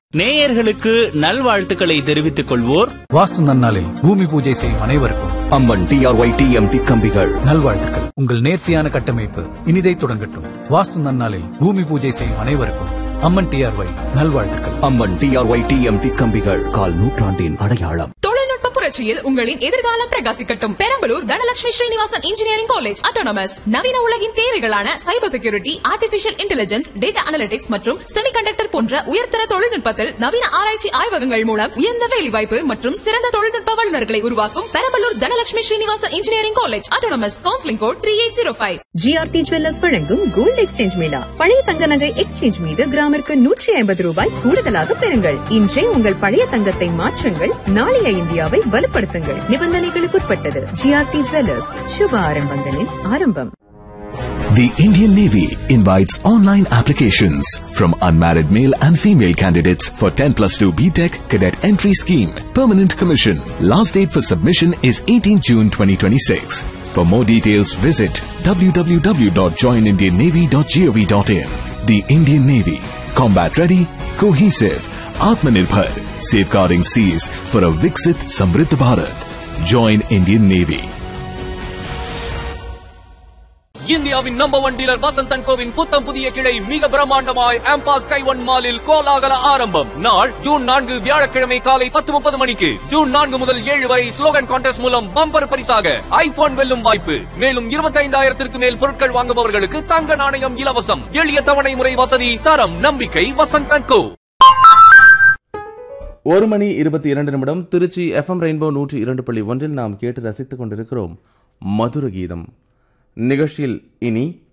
நேயர்களுக்கு நல்வாழ்த்துக்களை தெரிவித்துக் கொள்வோர் வாஸ்து நன்னாளில் பூமி பூஜை செய்யும் அனைவருக்கும் அம்மன் டிஆர்ஒய் டிஎம்டி கம்பிகள் நல்வாழ்த்துக்கள் உங்கள் நேர்த்தியான கட்டமைப்பு இனிதை தொடங்கட்டும் வாஸ்து நன்னாளில் பூமி பூஜை செய்யும் அனைவருக்கும் அம்மன் டிஆர்ஒய் நல்வாழ்த்துக்கள் அம்மன் டிஆர்ஒய் டிஎம்டி கம்பிகள் கால் நூற்றாண்டின் அடையாளம் தொழில்நுட்ப புரட்சியில் உங்களின் எதிர்காலம் பிரகாசிக்கட்டும் Perambalur Dhanalakshmi Srinivasan engineering college autonomous நவீன உலகின் தேவைகளான cyber security artificial intelligence data analytics மற்றும் செமிகண்டக்டர் போன்ற உயர்தர தொழில்நுட்பத்தில் நவீன ஆராய்ச்சி ஆய்வகங்கள் மூலம் உயர்ந்த வேலைவாய்ப்பு மற்றும் சிறந்த தொழில்நுட்ப வல்லுநர்களை உருவாக்கும் Perambalur Dhanalakshmi Srinivasan engineering college autonomous counselling code three eight zero five GRT jewellers வழங்கும் கோல்டு எக்ஸ்சேஞ்ச் மேளா பழைய தங்க நகை எக்ஸ்சேஞ்ச் மீது கிராமிற்கு நூற்றி ஐம்பது ரூபாய் கூடுதலாக பெறுங்கள் இன்றே உங்கள் பழைய தங்கத்தை மாற்றுங்கள் நாளைய இந்தியாவை வலுப்படுத்துங்கள் நிபந்தனைகளுக்குட்பட்டது ஜிஆர்டி ஜுவல்லர்ஸ் சுப ஆரம்பங்களின் ஆரம்பம் The Indian Navy invites online applications from unmarried male and female candidates for 10 plus 2 BTEC cadet entry scheme. Permanent commission. Last date for submission is 18 June 2026. For more details, visit www.joinindiannavy.gov.in. The Indian Navy. Combat ready, cohesive, Atmanirbhar. Safeguarding seas for a Viksit Samriddh Bharat. Join Indian Navy. இந்தியாவின் number one dealer Vasanth and கோவின் புத்தம் புதிய கிளை மிக பிரம்மாண்டமாய் ஆம்பாஸ் கைவன் மாலில் கோலாகல ஆரம்பம் நாள் June நான்கு வியாழக்கிழமை காலை பத்து முப்பது மணிக்கு ஜூன் நான்கு முதல் ஏழு வரை ஸ்லோகன் கான்டெஸ்ட் மூலம் பம்பர் பரிசாக ஐபோன் வெல்லும் வாய்ப்பு மேலும் இருபத்தைந்தாயிரத்திற்கு மேல் பொருட்கள் வாங்குபவர்களுக்கு தங்க நாணயம் இலவசம் எளிய தவணை முறை வசதி தரம் நம்பிக்கை வசந்த் அண்ட் கோ ஒரு மணி இருபத்தி இரண்டு நிமிடம் திருச்சி எஃப்எம் ரெயின்போ நூற்றி இரண்டு புள்ளி ஒன்றில் நாம் கேட்டு ரசித்துக் கொண்டிருக்கிறோம் மதுர கீதம் நிகழ்ச்சியில் இனி